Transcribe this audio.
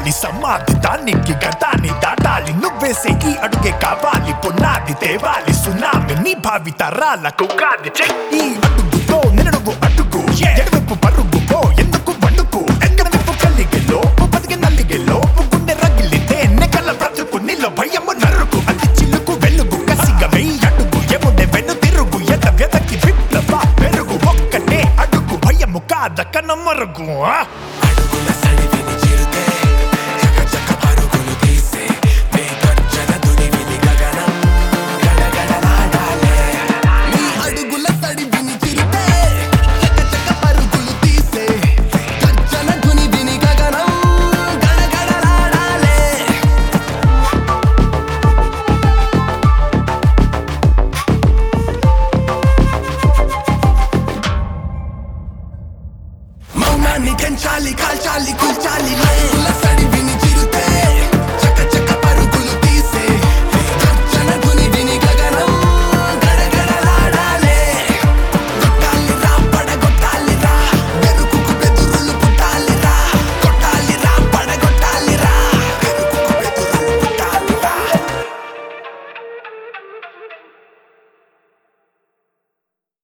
చేరాలి సమాధి దానికి గతాన్ని దాటాలి నువ్వేసే ఈ అడుగే కావాలి పునాది తేవాలి సునామి నీ భావి తరాలకు కాది చెయ్. ఈ అడుగుతో నిన్ను అడుగు ఎడవైపు పరుగు పో ఎందుకు వండుకు ఎక్కడ వైపు కలిగెలో బతికి నల్లిగెలో గుండె రగిలితే నెకల బ్రతుకు నీలో భయము నరుకు అది చిలుకు వెలుగు కసిగా వెయ్యి అడుగు ఎముడే వెను తిరుగు ఎద వెదకి విప్లవ పెరుగు ఒక్కటే అడుగు భయము కాద కనమరుగు ఆ? అడుగుల సడివిని చిరుతే చక చక పరుగులు తీసే వేగర్జన దునివిని గగనం గడగడలాడాలే నీ అడుగుల సడి విని చిరితే చక చక పరుగులు తీసే గర్జన ధ్వని విని గగనం గడగడలాడాలే మౌనాన్ని పెంచాలి కాల్చాలి కూల్చాలి లే సడి